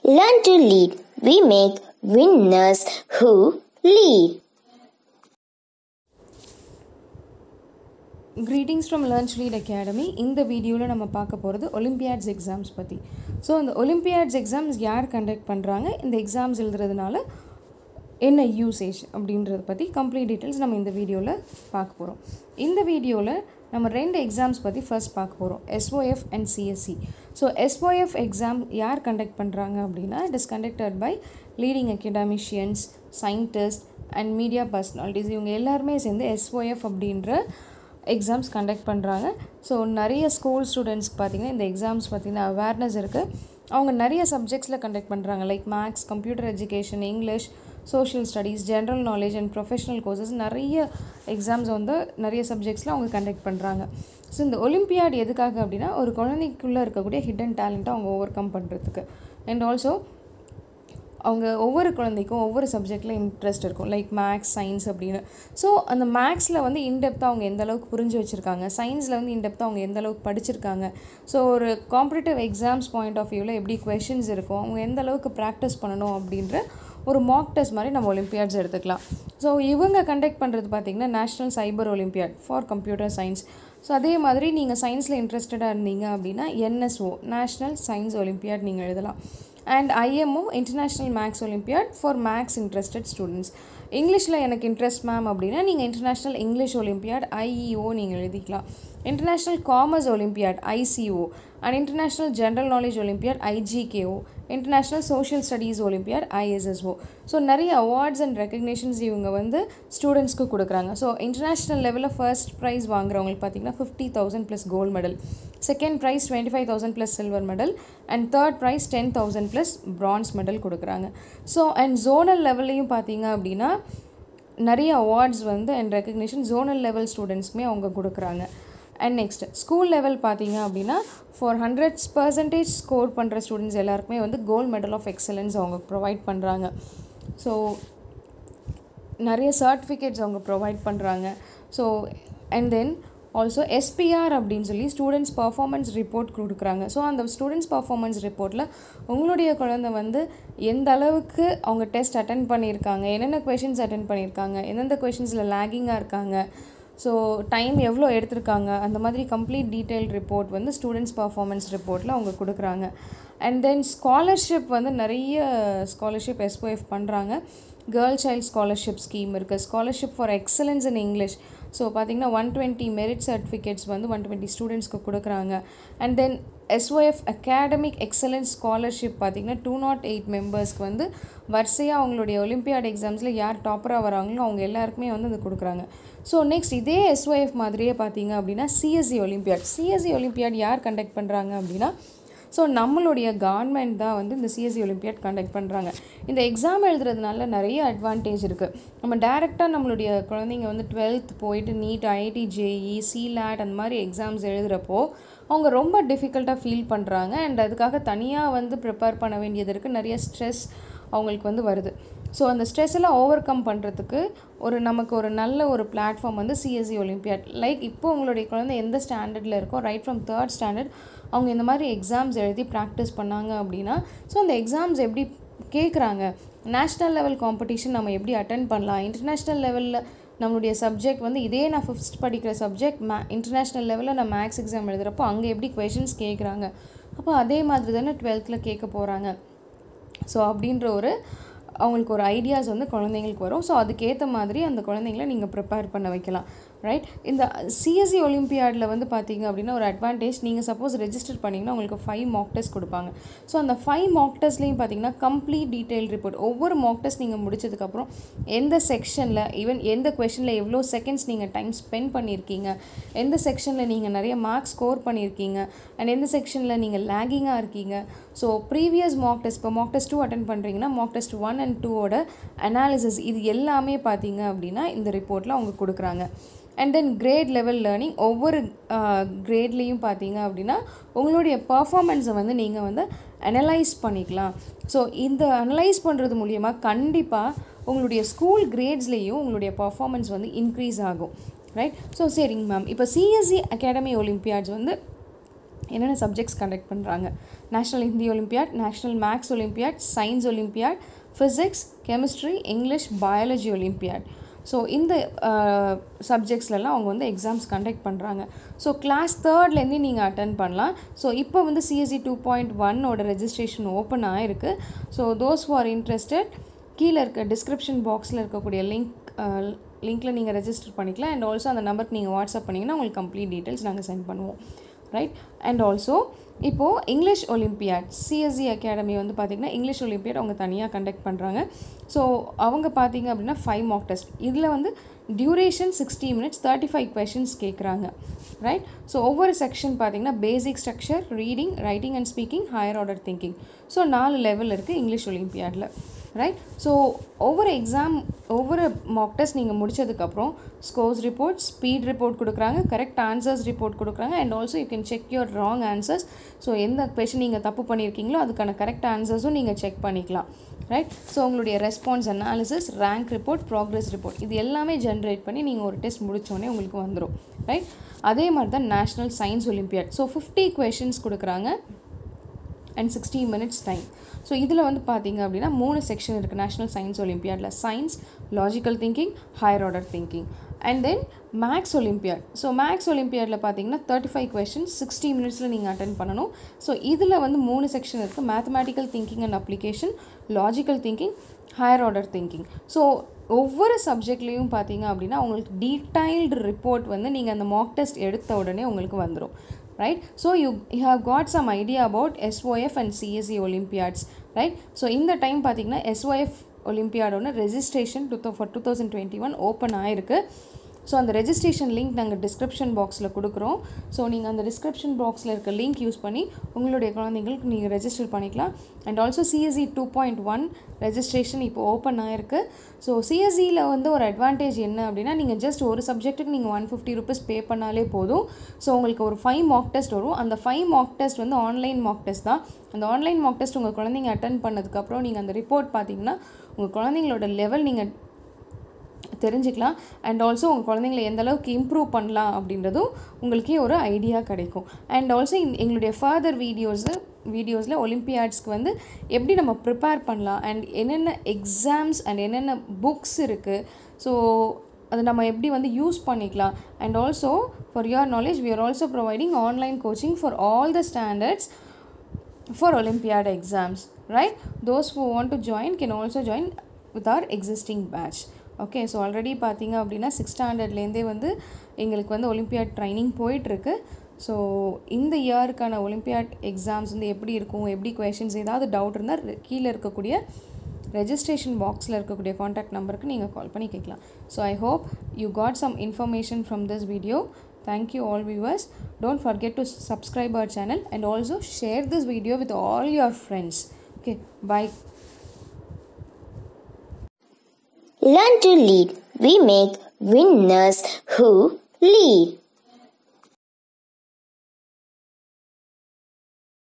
Learn to lead. We make winners who lead. Greetings from Learns Lead Academy இந்த வீடியோவில் நம்ம பார்க்க போகிறது ஒலிம்பியாட்ஸ் எக்ஸாம்ஸ் பற்றி ஸோ அந்த ஒலிம்பியாட்ஸ் எக்ஸாம்ஸ் யார் கண்டக்ட் பண்ணுறாங்க இந்த எக்ஸாம்ஸ் எழுதுறதுனால என்ன யூசேஜ் அப்படின்றத பற்றி கம்ப்ளீட் டீட்டெயில்ஸ் நம்ம இந்த வீடியோவில் பார்க்க போகிறோம் இந்த வீடியோவில் நம்ம ரெண்டு எக்ஸாம்ஸ் பற்றி ஃபர்ஸ்ட் பார்க்க போகிறோம் SOF and CSC so SOF exam யார் கண்டக்ட் பண்ணுறாங்க அப்படின்னா it is conducted by leading academicians scientist and media personalities இவங்க எல்லாருமே சேர்ந்து எஸ்ஓஎஃப் அப்படின்ற எக்ஸாம்ஸ் கண்டக்ட் பண்ணுறாங்க ஸோ நிறைய ஸ்கூல் ஸ்டூடெண்ட்ஸ்க்கு பார்த்திங்கன்னா இந்த எக்ஸாம்ஸ் பார்த்திங்கன்னா அவேர்னஸ் இருக்குது அவங்க நிறைய சப்ஜெக்ட்ஸில் கண்டக்ட் பண்ணுறாங்க like maths computer education English social studies general knowledge and professional courses நிறைய எக்ஸாம்ஸ் வந்து நிறைய சப்ஜெக்ட்ஸில் அவங்க கண்டக்ட் பண்ணுறாங்க ஸோ இந்த ஒலிம்பியாட் எதுக்காக அப்படின்னா ஒரு குழந்தைக்குள்ளே இருக்கக்கூடிய ஹிடன் டேலண்ட்டை அவங்க ஓவர் கம் பண்ணுறதுக்கு அண்ட் ஆல்சோ அவங்க ஒவ்வொரு குழந்தைக்கும் ஒவ்வொரு சப்ஜெக்டில் இன்ட்ரெஸ்ட் இருக்கும் லைக் மேக்ஸ் சயின்ஸ் அப்படின்னு ஸோ அந்த மேக்ஸில் வந்து இன்டெப்த்தாக அவங்க எந்த அளவுக்கு புரிஞ்சு வச்சுருக்காங்க சயின்ஸில் வந்து இன்டெப்த்தாக அவங்க எந்த அளவுக்கு படிச்சிருக்காங்க ஸோ ஒரு காம்படிட்டிவ் எக்ஸாம்ஸ் பாயிண்ட் ஆஃப் வியூவில் எப்படி கொஷின்ஸ் இருக்கும் அவங்க எந்த அளவுக்கு ப்ராக்டிஸ் பண்ணணும் அப்படின்ற ஒரு மாக் டெஸ்ட் மாதிரி நம்ம ஒலிம்பியாட்ஸ் எடுத்துக்கலாம் ஸோ இவங்க கண்டக்ட் பண்ணுறது பார்த்திங்கன்னா national cyber olympiad for computer science so அதே மாதிரி நீங்கள் சயின்ஸில் இன்ட்ரெஸ்டடாக இருந்தீங்க அப்படின்னா என்எஸ்ஓ நேஷ்னல் சயின்ஸ் ஒலிம்பியாட் நீங்கள் எழுதலாம் and IMO international maths olympiad for maths interested students இங்கிலீஷில் எனக்கு இன்ட்ரெஸ்ட் மேம் அப்படின்னா நீங்கள் இன்டர்நேஷ்னல் இங்கிலீஷ் ஒலிம்பியாட் ஐஇஓ நீங்கள் எழுதிக்கலாம் international commerce olympiad ICO and international general knowledge olympiad IGKO international social studies olympiad ISSO so நிறைய awards and recognitions இவங்க வந்து ஸ்டூடெண்ட்ஸ்க்கு கொடுக்குறாங்க ஸோ இன்டர்நேஷ்னல் லெவலில் ஃபர்ஸ்ட் ப்ரைஸ் வாங்குறவங்களுக்கு பார்த்தீங்கன்னா fifty thousand plus gold medal second prize twenty five thousand plus silver medal and third prize ten thousand plus bronze medal கொடுக்குறாங்க so and zonal லெவல்லையும் பார்த்தீங்க அப்படின்னா நிறைய அவார்ட்ஸ் வந்து அண்ட் ரெக்கக்னேஷன் ஜோனல் லெவல் ஸ்டூடெண்ட்ஸ்க்குமே அவங்க கொடுக்குறாங்க அண்ட் நெக்ஸ்ட் ஸ்கூல் லெவல் பார்த்தீங்க அப்படின்னா ஃபார் ஹண்ட்ரட்ஸ் பர்சன்டேஜ் ஸ்கோர் பண்ணுற ஸ்டூடெண்ட்ஸ் எல்லாருக்குமே வந்து கோல்டு மெடல் ஆஃப் எக்ஸலன்ஸ் அவங்க ப்ரொவைட் பண்ணுறாங்க ஸோ நிறைய சர்டிஃபிகேட்ஸ் அவங்க ப்ரொவைட் பண்ணுறாங்க so and then also SPR அப்படின்னு சொல்லி ஸ்டூடெண்ட்ஸ் பர்ஃபார்மன்ஸ் ரிப்போர்ட் கொடுக்குறாங்க ஸோ அந்த ஸ்டூடெண்ட்ஸ் பர்ஃபார்மன்ஸ் ரிப்போர்ட்டில் உங்களுடைய குழந்தை வந்து எந்த அளவுக்கு அவங்க டெஸ்ட் அட்டன் பண்ணியிருக்காங்க என்னென்ன கொஷின்ஸ் அட்டன் பண்ணியிருக்காங்க எந்தெந்த கொஷின்ஸில் லேகிங்காக இருக்காங்க ஸோ டைம் எவ்வளோ எடுத்திருக்காங்க அந்த மாதிரி கம்ப்ளீட் டீட்டெயில் ரிப்போர்ட் வந்து ஸ்டூடெண்ட்ஸ் பர்ஃபார்மன்ஸ் ரிப்போர்ட்டில் அவங்க கொடுக்குறாங்க அண்ட் தென் ஸ்காலர்ஷிப் வந்து நிறைய ஸ்காலர்ஷிப் எஸ்ஓஎஃப் பண்ணுறாங்க கேர்ள் சைல்ட் ஸ்காலர்ஷிப் ஸ்கீம் இருக்குது scholarship for excellence in English so பார்த்திங்கன்னா ஒன் டுவெண்ட்டி மெரிட் சர்டிஃபிகேட்ஸ் வந்து ஒன் டுவெண்ட்டி ஸ்டூடெண்ட்ஸ்க்கு கொடுக்குறாங்க and then SOF academic excellence scholarship பார்த்திங்கன்னா டூ நாட் எயிட் மெம்பர்ஸ்க்கு வந்து வரிசையாக அவங்களுடைய ஒலிம்பியாட் எக்ஸாம்ஸில் யார் டாப்பராக வராங்களோ அவங்க எல்லாருக்குமே வந்து அது கொடுக்குறாங்க ஸோ நெக்ஸ்ட் இதே எஸ்ஓஎஃப் மாதிரியே பார்த்தீங்க அப்படின்னா சிஎஸ்சி ஒலிம்பியாட் சிஎஸ்சி ஒலிம்பியாட் யார் கண்டக்ட் பண்ணுறாங்க அப்படின்னா ஸோ நம்மளுடைய கவர்மெண்ட் தான் வந்து இந்த சிஎஸ்சி ஒலிம்பியாட் கண்டக்ட் பண்ணுறாங்க இந்த எக்ஸாம் எழுதுறதுனால நிறைய அட்வான்டேஜ் இருக்குது நம்ம டேரெக்டாக நம்மளுடைய குழந்தைங்க வந்து டுவெல்த் போயிட்டு நீட் ஐஐடி ஜேஇ சிலேட் அந்த மாதிரி எக்ஸாம்ஸ் எழுதுகிறப்போ அவங்க ரொம்ப டிஃபிகல்ட்டாக ஃபீல் பண்ணுறாங்க அண்ட் அதுக்காக தனியாக வந்து ப்ரிப்பேர் பண்ண வேண்டியது இருக்குது நிறைய ஸ்ட்ரெஸ் அவங்களுக்கு வந்து வருது ஸோ அந்த ஸ்ட்ரெஸ் எல்லாம் ஓவர் கம் பண்ணுறதுக்கு ஒரு நமக்கு ஒரு நல்ல ஒரு பிளாட்ஃபார்ம் வந்து சிஎஸ்சி ஒலிம்பியாட் லைக் இப்போ உங்களுடைய குழந்தை எந்த ஸ்டாண்டர்டில் இருக்கோ ரைட் ஃப்ரம் தேர்ட் ஸ்டாண்டர்ட் அவங்க இந்த மாதிரி எக்ஸாம்ஸ் எழுதி ப்ராக்டிஸ் பண்ணாங்க அப்படின்னா ஸோ அந்த எக்ஸாம்ஸ் எப்படி கேட்குறாங்க நேஷ்னல் லெவல் காம்படிஷன் நம்ம எப்படி அட்டன் பண்ணலாம் இன்டர்நேஷ்னல் லெவலில் நம்மளுடைய சப்ஜெக்ட் வந்து இதே நான் ஃபிஃப்த் படிக்கிற சப்ஜெக்ட் மே இன்டர்நேஷ்னல் லெவலில் நான் மேக்ஸ் எக்ஸாம் எழுதுகிறப்போ அங்கே எப்படி கொஷின்ஸ் கேட்குறாங்க அப்போ அதே மாதிரி தானே டுவெல்த்தில் கேட்க போகிறாங்க ஸோ அப்படின்ற ஒரு அவங்களுக்கு ஒரு ஐடியாஸ் வந்து குழந்தைங்களுக்கு வரும் ஸோ அதுக்கேற்ற மாதிரி அந்த குழந்தைங்கள நீங்கள் ப்ரிப்பேர் பண்ண வைக்கலாம் ரைட் இந்த சிஎஸ்சி ஒலிம்பியாடில் வந்து பார்த்தீங்க அப்படின்னா ஒரு அட்வான்டேஜ் நீங்கள் சப்போஸ் ரெஜிஸ்டர் பண்ணிங்கன்னா உங்களுக்கு ஃபைவ் மாக் டெஸ்ட் கொடுப்பாங்க ஸோ அந்த ஃபைவ் மாக் டெஸ்ட்லேயும் பார்த்தீங்கன்னா கம்ப்ளீட் டீட்டெயில் ரிப்போர்ட் ஒவ்வொரு மாக் டெஸ்ட் நீங்கள் முடிச்சதுக்கப்புறம் எந்த செக்ஷனில் ஈவன் எந்த கொஷனில் எவ்வளோ செகண்ட்ஸ் நீங்கள் டைம் ஸ்பெண்ட் பண்ணியிருக்கீங்க எந்த செக்ஷனில் நீங்கள் நிறைய மார்க்ஸ் ஸ்கோர் பண்ணியிருக்கீங்க அண்ட் எந்த செக்ஷனில் நீங்கள் லேகிங்காக இருக்கீங்க ஸோ ப்ரீவியஸ் மாக் டெஸ்ட் இப்போ மாக் டெஸ்ட் டூ அட்டன் பண்ணுறீங்கன்னா மாக் டெஸ்ட் ஒன் அண்ட் டூவோட அனாலிசிஸ் இது எல்லாமே பார்த்தீங்க அப்படின்னா இந்த ரிப்போர்ட்டில் அவங்க கொடுக்குறாங்க and then grade level learning ஒவ்வொரு கிரேட்லேயும் பார்த்தீங்க அப்படின்னா உங்களுடைய பர்ஃபார்மன்ஸை வந்து நீங்கள் வந்து அனலைஸ் பண்ணிக்கலாம் ஸோ இந்த அனலைஸ் பண்ணுறது மூலியமாக கண்டிப்பாக உங்களுடைய ஸ்கூல் கிரேட்ஸ்லேயும் உங்களுடைய பர்ஃபார்மன்ஸ் வந்து இன்க்ரீஸ் ஆகும் ரைட் ஸோ சரிங்க மேம் இப்போ சிஎஸ்சி அகாடமி ஒலிம்பியாட்ஸ் வந்து என்னென்ன சப்ஜெக்ட்ஸ் கண்டக்ட் பண்ணுறாங்க national Hindi olympiad national maths olympiad science olympiad physics chemistry English biology olympiad so இந்த சப்ஜெக்ட்ஸ்லலாம் அவங்க வந்து எக்ஸாம்ஸ் கண்டக்ட் பண்ணுறாங்க ஸோ கிளாஸ் தேர்ட்லேருந்து நீங்கள் அட்டன் பண்ணலாம் ஸோ இப்போ வந்து சிஎஸ்சி டூ பாயிண்ட் ஒன்னோட ரெஜிஸ்ட்ரேஷன் ஓப்பன் ஆகிருக்கு ஸோ தோஸ் ஃபார் இன்ட்ரெஸ்டட் கீழே இருக்க டிஸ்கிரிப்ஷன் பாக்ஸில் இருக்கக்கூடிய லிங்க் லிங்க்கில் நீங்கள் ரெஜிஸ்டர் பண்ணிக்கலாம் அண்ட் ஆல்சோ அந்த நம்பருக்கு நீங்கள் வாட்ஸ்அப் பண்ணிங்கன்னா உங்களுக்கு கம்ப்ளீட் டீட்டெயில்ஸ் நாங்கள் சென்ட் பண்ணுவோம் ரைட் அண்ட் ஆல்சோ இப்போது இங்கிலீஷ் ஒலிம்பியாட் சிஎஸ்சி அகாடமி வந்து பார்த்திங்கன்னா இங்கிலீஷ் ஒலிம்பியாட் அவங்க தனியாக கண்டக்ட் பண்ணுறாங்க ஸோ அவங்க பார்த்தீங்க அப்படின்னா ஃபைவ் மார்க் டெஸ்ட் இதில் வந்து duration sixty minutes thirty five questions கேட்குறாங்க ரைட் ஸோ ஒவ்வொரு செக்ஷன் பார்த்தீங்கன்னா basic structure reading writing and speaking higher order thinking so நாலு லெவல் இருக்குது இங்கிலீஷ் ஒலிம்பியாடில் ரைட் ஸோ ஒவ்வொரு எக்ஸாம் ஒவ்வொரு மாக் டெஸ்ட் நீங்கள் முடிச்சதுக்கப்புறம் ஸ்கோர்ஸ் ரிப்போர்ட் ஸ்பீட் ரிப்போர்ட் கொடுக்குறாங்க கரெக்ட் ஆன்சர்ஸ் ரிப்போர்ட் கொடுக்குறாங்க and also you can check your wrong answers so எந்த கொஷின் நீங்கள் தப்பு பண்ணியிருக்கீங்களோ அதுக்கான கரெக்ட் ஆன்சர்ஸும் நீங்கள் செக் பண்ணிக்கலாம் ரைட் ஸோ உங்களுடைய response analysis rank report progress report இது எல்லாமே ஜென்ரேட் பண்ணி நீங்கள் ஒரு டெஸ்ட் முடித்தோடனே உங்களுக்கு வந்துடும் ரைட் அதே மாதிரி தான் national science olympiad so fifty questions கொடுக்குறாங்க and sixty minutes time so இதில் வந்து பார்த்தீங்க அப்படின்னா மூணு செக்ஷன் இருக்குது நேஷ்னல் சயின்ஸ் ஒலிம்பியாடில் science logical thinking higher order thinking and then maths olympiad so maths ஒலிம்பியாடில் பார்த்தீங்கன்னா தேர்ட்டி ஃபைவ் கொஷின்ஸ் சிக்ஸ்டி மினிட்ஸில் நீங்கள் அட்டன் பண்ணணும் ஸோ இதில் வந்து மூணு செக்ஷன் இருக்குது mathematical thinking and application logical thinking higher order thinking so ஒவ்வொரு சப்ஜெக்ட்லேயும் பார்த்தீங்க அப்படின்னா உங்களுக்கு டீடைல்டு ரிப்போர்ட் வந்து நீங்கள் அந்த மாக் டெஸ்ட் எடுத்த உடனே உங்களுக்கு வந்துடும் right so you, you have got some idea about SOF and CSE Olympiads right so இந்த டைம் பார்த்தீங்கன்னா SOF ஒலிம்பியாடோட registration to for two thousand twenty one open ஆயிருக்கு ஸோ அந்த ரெஜிஸ்ட்ரேஷன் லிங்க் நாங்கள் டிஸ்கிரிப்ஷன் பாக்ஸில் கொடுக்குறோம் ஸோ நீங்கள் அந்த டிஸ்கிரிப்ஷன் பாக்ஸில் இருக்க லிங்க் யூஸ் பண்ணி உங்களுடைய குழந்தைங்களுக்கு நீங்கள் ரெஜிஸ்டர் பண்ணிக்கலாம் and also CSC two point one registration இப்போ ஓப்பன் ஆயிருக்கு ஸோ சிஎஸ்சியில் வந்து ஒரு அட்வான்டேஜ் என்ன அப்படின்னா நீங்கள் ஜஸ்ட் ஒரு சப்ஜெக்ட்டுக்கு நீங்கள் ஒன் ஃபிஃப்டி ருபீஸ் பே பண்ணாலே போதும் ஸோ உங்களுக்கு ஒரு ஃபைவ் மாக் டெஸ்ட் வரும் அந்த ஃபைவ் மாக் டெஸ்ட் வந்து ஆன்லைன் மாக் டெஸ்ட் தான் அந்த ஆன்லைன் மாக் டெஸ்ட் உங்கள் குழந்தைங்க அட்டன் பண்ணதுக்கப்புறம் நீங்கள் அந்த ரிப்போர்ட் பார்த்தீங்கன்னா உங்கள் குழந்தைங்களோட லெவல் நீங்கள் தெரிஞ்சுக்கலாம் அண்ட் ஆல்சோ உங்கள் குழந்தைங்களை எந்த அளவுக்கு இம்ப்ரூவ் பண்ணலாம் அப்படின்றதும் உங்களுக்கே ஒரு ஐடியா கிடைக்கும் அண்ட் ஆல்சோ எங்களுடைய ஃபர்தர் வீடியோஸு வீடியோஸில் ஒலிம்பியாட்ஸ்க்கு வந்து எப்படி நம்ம ப்ரிப்பேர் பண்ணலாம் அண்ட் என்னென்ன எக்ஸாம்ஸ் அண்ட் என்னென்ன புக்ஸ் இருக்குது ஸோ அதை நம்ம எப்படி வந்து யூஸ் பண்ணிக்கலாம் and also for your knowledge we are also providing online coaching for all the standards for Olympiad exams, right? Those who want to join can also join with our existing batch. Okay so already பார்த்தீங்க அப்படின்னா six ஸ்டாண்டர்ட்லேருந்தே வந்து எங்களுக்கு வந்து olympiad training போயிட்டுருக்கு so இந்த இயருக்கான olympiad exams வந்து எப்படி இருக்கும் எப்படி கொஷின்ஸ் ஏதாவது டவுட் இருந்தால் கீழே இருக்கக்கூடிய ரெஜிஸ்ட்ரேஷன் பாக்ஸில் இருக்கக்கூடிய காண்டாக்ட் நம்பருக்கு நீங்கள் கால் பண்ணி கேட்கலாம் so I hope you got some information from this video thank you all viewers don't forget to subscribe our channel and also share this video with all your friends okay bye Learn to lead. We make winners who lead.